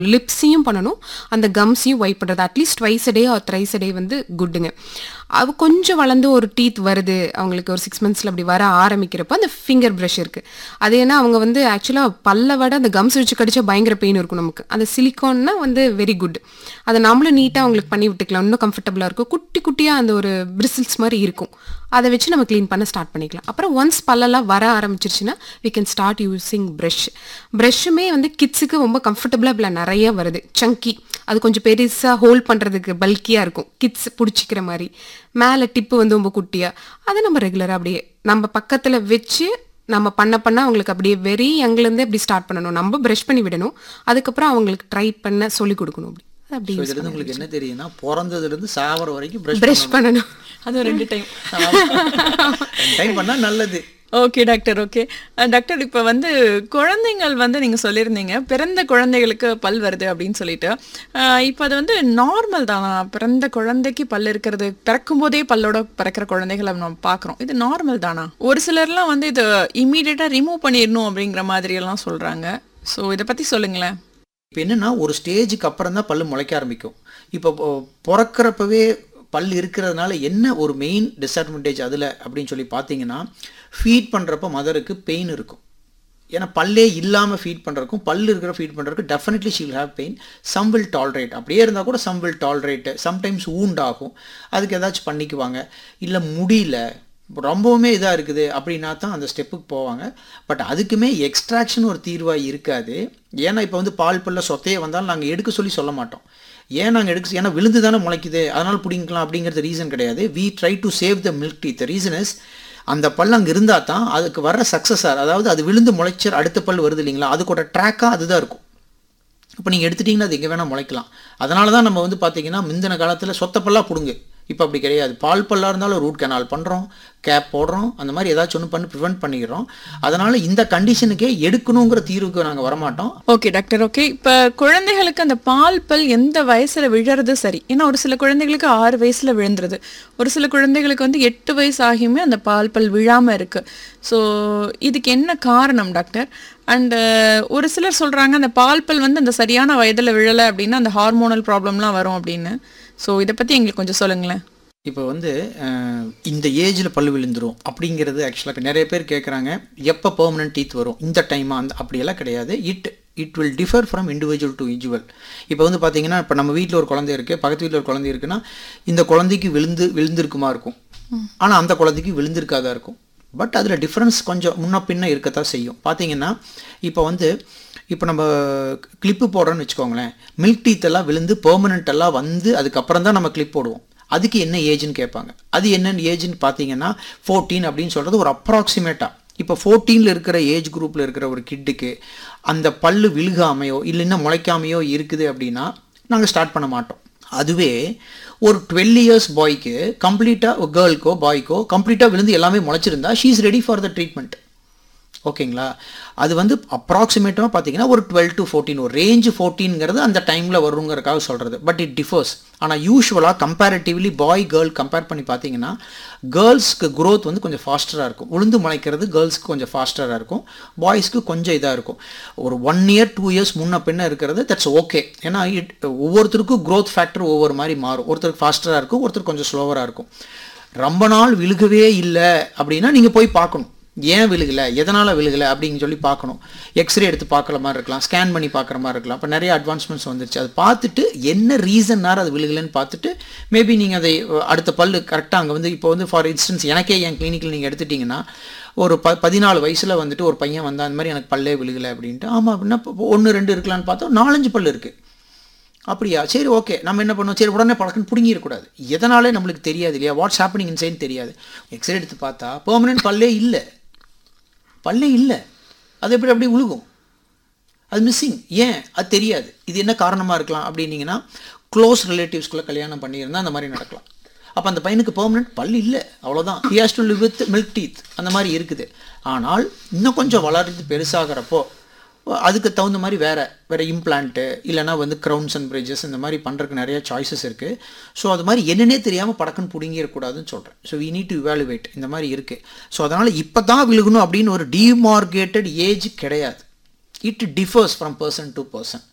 லிப்ஸையும் பண்ணணும் அந்த கம்ஸையும் ஒயிட் பண்ணுறது at least twice day or thrice day வந்து குட்டுங்க அது கொஞ்சம் வளர்ந்து ஒரு டீத் வருது அவங்களுக்கு ஒரு சிக்ஸ் மந்த்ஸில் அப்படி வர ஆரம்பிக்கிறப்போ அந்த ஃபிங்கர் ப்ரஷ் இருக்குது அது ஏன்னா அவங்க வந்து ஆக்சுவலாக பல்ல விட அந்த கம்ஸ் வச்சு கடிச்சா பயங்கர பெயின் இருக்கும் நமக்கு அந்த சிலிக்கான்னா வந்து வெரி குட் அதை நம்மளும் நீட்டாக அவங்களுக்கு பண்ணி விட்டுக்கலாம் இன்னும் கம்ஃபர்டபுளாக இருக்கும் குட்டி குட்டியாக அந்த ஒரு பிரிசில்ஸ் மாதிரி இருக்கும் அதை வச்சு நம்ம க்ளீன் பண்ண ஸ்டார்ட் பண்ணிக்கலாம் அப்புறம் ஒன்ஸ் பல்லெல்லாம் வர ஆரம்பிச்சிருச்சுன்னா we can start using brush ப்ரஷ்ஷுமே வந்து கிட்ஸுக்கு ரொம்ப கம்ஃபர்டபுளாக இப்படி நிறைய வருது சங்கி அது கொஞ்சம் பெருசாக ஹோல்ட் பண்ணுறதுக்கு பல்கியாக இருக்கும் கிட்ஸ் பிடிச்சிக்கிற மாதிரி மேலே டிப்பு வந்து ரொம்ப குட்டியாக அதை நம்ம ரெகுலராக அப்படியே நம்ம பக்கத்தில் வச்சு நம்ம பண்ண பண்ண அவங்களுக்கு அப்படியே வெரி யங்லேருந்தே அப்படி ஸ்டார்ட் பண்ணணும் நம்ம ப்ரஷ் பண்ணி விடணும் அதுக்கப்புறம் அவங்களுக்கு ட்ரை பண்ண சொல்லி கொடுக்கணும் அப்படி அது அப்படி ஸோ இதுலேருந்து உங்களுக்கு என்ன தெரியுதுன்னா பிறந்ததுலேருந்து சாவர வரைக்கும் ப்ரஷ் ப்ரஷ் பண்ணணும் அதுவும் ரெண்டு டைம் டைம் பண்ணால் நல்லது ஓகே டாக்டர் ஓகே டாக்டர் இப்போ வந்து குழந்தைங்கள் வந்து நீங்கள் சொல்லியிருந்தீங்க பிறந்த குழந்தைகளுக்கு பல் வருது அப்படின்னு சொல்லிட்டு அஹ் இப்போ அது வந்து நார்மல் தானா பிறந்த குழந்தைக்கு பல் இருக்கிறது பிறக்கும் போதே பல்லோட பிறக்கிற குழந்தைகளை நம்ம பார்க்குறோம் இது நார்மல் தானா ஒரு சிலர்லாம் வந்து இது இம்மீடியட்டாக ரிமூவ் பண்ணிடணும் அப்படிங்கிற மாதிரி எல்லாம் சொல்கிறாங்க ஸோ இதை பற்றி சொல்லுங்களேன் இப்போ என்னன்னா ஒரு ஸ்டேஜுக்கு அப்புறம் தான் பல்லு முளைக்க ஆரம்பிக்கும் இப்போ பொ- பிறக்கறப்பவே பல் இருக்கிறதுனால என்ன ஒரு மெயின் டிஸ்அட்வான்டேஜ் அதில் அப்படின்னு சொல்லி பார்த்தீங்கன்னா ஃபீட் பண்ணுறப்ப மதருக்கு பெயின் இருக்கும் ஏன்னா பல்லே இல்லாமல் ஃபீட் பண்ணுறதுக்கும் பல் இருக்கிற ஃபீட் பண்ணுறதுக்கு definitely she'll have pain some will tolerate அப்படியே இருந்தால் கூட some will tolerate sometimes wound ஆகும் அதுக்கு ஏதாச்சும் பண்ணிக்குவாங்க இல்லை முடியல ரொம்பவுமே இதாக இருக்குது அப்படின்னா தான் அந்த ஸ்டெப்புக்கு போவாங்க பட் அதுக்குமே எக்ஸ்ட்ராக்ஷன் ஒரு தீர்வாக இருக்காது ஏன்னா இப்போ வந்து பால் பல்ல சொத்தையே வந்தாலும் நாங்கள் எடுக்க சொல்லி சொல்ல மாட்டோம் ஏன் நாங்கள் எடுக்க ஏன்னா விழுந்து தானே முளைக்குது அதனால் பிடிங்கிக்கலாம் அப்படிங்கிறது ரீசன் கிடையாது we try to save the milk teeth reason is அந்த பல் அங்கே இருந்தால் தான் அதுக்கு வர்ற சக்ஸஸார் அதாவது அது விழுந்து முளைச்சர் அடுத்த பல் வருது இல்லைங்களா அதுக்கோட ட்ராக்காக அதுதான் இருக்கும் இப்போ நீங்கள் எடுத்துட்டிங்கன்னா அது எங்கே வேணால் முளைக்கலாம் அதனால தான் நம்ம வந்து பார்த்தீங்கன்னா முந்தின காலத்தில் சொத்தப்பல்லாம் பிடுங்கு இப்போ அப்படி கிடையாது பால் பல்லாக இருந்தாலும் ரூட் கனால் பண்ணுறோம் கேப் போடுறோம் அந்த மாதிரி ஏதாச்சும் ஒன்று பண்ணி ப்ரிவெண்ட் பண்ணிக்கிறோம் அதனால் இந்த கண்டிஷனுக்கே எடுக்கணுங்கிற தீர்வுக்கு நாங்கள் வரமாட்டோம் ஓகே டாக்டர் ஓகே இப்போ குழந்தைகளுக்கு அந்த பால் பல் எந்த வயசுல விழறது சரி ஏன்னா ஒரு சில குழந்தைகளுக்கு ஆறு வயசுல விழுந்துருது ஒரு சில குழந்தைகளுக்கு வந்து எட்டு வயசு ஆகியுமே அந்த பால் பல் விழாம இருக்கு ஸோ இதுக்கு என்ன காரணம் டாக்டர் அண்டு ஒரு சிலர் சொல்றாங்க அந்த பால் பல் வந்து அந்த சரியான வயதுல விழலை அப்படின்னா அந்த ஹார்மோனல் ப்ராப்ளம்லாம் வரும் அப்படின்னு ஸோ இதை பத்தி எங்களுக்கு கொஞ்சம் சொல்லுங்களேன் இப்போ வந்து அஹ், இந்த ஏஜில் பல்லு விழுந்துரும் அப்படிங்கிறது ஆக்சுவலாக நிறைய பேர் கேட்குறாங்க எப்போ பெர்மனன்ட் டீத் வரும் இந்த டைமா அந்த அப்படியெல்லாம் கிடையாது it it will differ from individual to individual இப்போ வந்து பார்த்தீங்கன்னா இப்போ நம்ம வீட்டில் ஒரு குழந்தை இருக்குது பக்கத்து வீட்டில் ஒரு குழந்தை இருக்குன்னா இந்த குழந்தைக்கு விழுந்து விழுந்திருக்குமா இருக்கும் ஆனால் அந்த குழந்தைக்கு விழுந்திருக்காதா இருக்கும் பட் அதில் டிஃப்ரென்ஸ் கொஞ்சம் முன்ன பின்ன இருக்கத்தான் செய்யும் பார்த்தீங்கன்னா இப்போ வந்து இப்போ நம்ம கிளிப்பு போடுறோன்னு வச்சுக்கோங்களேன் மில்க் டீத் எல்லாம் விழுந்து பெர்மனண்ட் எல்லாம் வந்து அதுக்கப்புறம் தான் நம்ம கிளிப் போடுவோம் அதுக்கு என்ன ஏஜ்னு கேட்பாங்க அது என்னென்ன ஏஜ்னு பார்த்தீங்கன்னா ஃபோர்டீன் அப்படின்னு சொல்கிறது ஒரு அப்ராக்சிமேட்டாக இப்போ ஃபோர்டீனில் இருக்கிற ஏஜ் குரூப்பில் இருக்கிற ஒரு கிட்டுக்கு அந்த பல்லு விழுகாமையோ இல்லைன்னா முளைக்காமையோ இருக்குது அப்படின்னா நாங்கள் ஸ்டார்ட் பண்ண மாட்டோம் அதுவே ஒரு டுவெல் இயர்ஸ் பாய்க்கு கம்ப்ளீட்டாக கேர்ள்க்கோ பாய்க்கோ கம்ப்ளீட்டாக விழுந்து எல்லாமே முளைச்சிருந்தா she is ready for the treatment ஓகேங்களா அது வந்து அப்ராக்சிமேட்டாக பார்த்தீங்கன்னா ஒரு டுவெல் டு ஃபோர்டீன் ஒரு ரேஞ்ச் ஃபோர்டீன்ங்கிறது அந்த டைமில் வருங்கிறக்காக சொல்கிறது பட் இட் டிஃபர்ஸ் ஆனால் யூஸ்வலாக கம்பேரிட்டிவ்லி பாய் கேர்ள் கம்பேர் பண்ணி பார்த்தீங்கன்னா கேர்ள்ஸ்க்கு growth வந்து கொஞ்சம் ஃபாஸ்டராக இருக்கும் உளுந்து முளைக்கிறது கேர்ள்ஸ்க்கு கொஞ்சம் ஃபாஸ்டராக இருக்கும் பாய்ஸ்க்கு கொஞ்சம் இதாக இருக்கும் ஒரு ஒன் இயர் டூ இயர்ஸ் முன்ன பின்ன இருக்கிறது தட்ஸ் ஓகே ஏன்னா இட் ஒவ்வொருத்தருக்கும் growth ஃபேக்டர் ஒவ்வொரு மாதிரி மாறும் ஒருத்தருக்கு ஃபாஸ்டராக இருக்கும் ஒருத்தருக்கு கொஞ்சம் ஸ்லோவராக இருக்கும் ரொம்ப நாள் விழுகவே இல்லை அப்படின்னா நீங்கள் போய் பார்க்கணும் ஏன் விழுகலை எதனால் விழுகலை அப்படின்னு சொல்லி பார்க்கணும் எக்ஸ்ரே எடுத்து பார்க்குற மாதிரி இருக்கலாம் ஸ்கேன் பண்ணி பார்க்குற மாதிரி இருக்கலாம் இப்போ நிறைய அட்வான்ஸ்மெண்ட்ஸ் வந்துருச்சு அதை பார்த்துட்டு என்ன ரீசன்னார் அது விழுகலைன்னு பார்த்துட்டு மேபி நீங்கள் அதை அஹ், அடுத்த பல்லு கரெக்டாக அங்கே வந்து இப்போ வந்து ஃபார் இன்ஸ்டன்ஸ் எனக்கே என் கிளினிக்கில் நீங்கள் எடுத்துட்டிங்கன்னா ஒரு ப பதினாலு வயசில் வந்துட்டு ஒரு பையன் வந்தா அந்த மாதிரி எனக்கு பல்லே விழுகலை அப்படின்ட்டு ஆமாம் அப்படின்னா ஒன்று ரெண்டு இருக்கலான்னு பார்த்தா நாலஞ்சு பல்லு இருக்குது அப்படியா சரி ஓகே நம்ம என்ன பண்ணுவோம் சரி உடனே பழக்கன்னு பிடுங்கிடக்கூடாது எதனாலே நம்மளுக்கு தெரியாது இல்லையா வாட்ஸ் ஹேப்பனிங் இன்சைன் தெரியாது எக்ஸ்ரே எடுத்து பார்த்தா பெர்மனன்ட் பல்லே இல்லை பல்லே இல்லை அது எப்படி அப்படி விழுகும் அது மிஸ்ஸிங் ஏன் அது தெரியாது இது என்ன காரணமாக இருக்கலாம் அப்படின்னீங்கன்னா க்ளோஸ் ரிலேட்டிவ்ஸ்குள்ளே கல்யாணம் பண்ணியிருந்தா அந்த மாதிரி நடக்கலாம் அப்போ அந்த பையனுக்கு பெர்மனன்ட் பல் இல்லை அவ்வளோதான் he has to live with milk teeth அந்த மாதிரி இருக்குது ஆனால் இன்னும் கொஞ்சம் வளர்ந்து பெருசாகிறப்போ அதுக்கு தகுந்த மாதிரி வேறு வேறு இம்ப்ளான்ட்டு இல்லைனா வந்து க்ரௌன்ஸ் அண்ட் பிரிட்ஜஸ் இந்த மாதிரி பண்ணுறதுக்கு நிறைய சாய்ஸஸ் இருக்குது ஸோ அது மாதிரி என்னன்னே தெரியாமல் படக்குன்னு பிடுங்கிடக்கூடாதுன்னு சொல்கிறேன் so we need to evaluate இந்த மாதிரி இருக்குது ஸோ அதனால் இப்போ தான் விழுகணும் அப்படின்னு ஒரு டிமார்கேட்டட் ஏஜ் கிடையாது it differs from person to person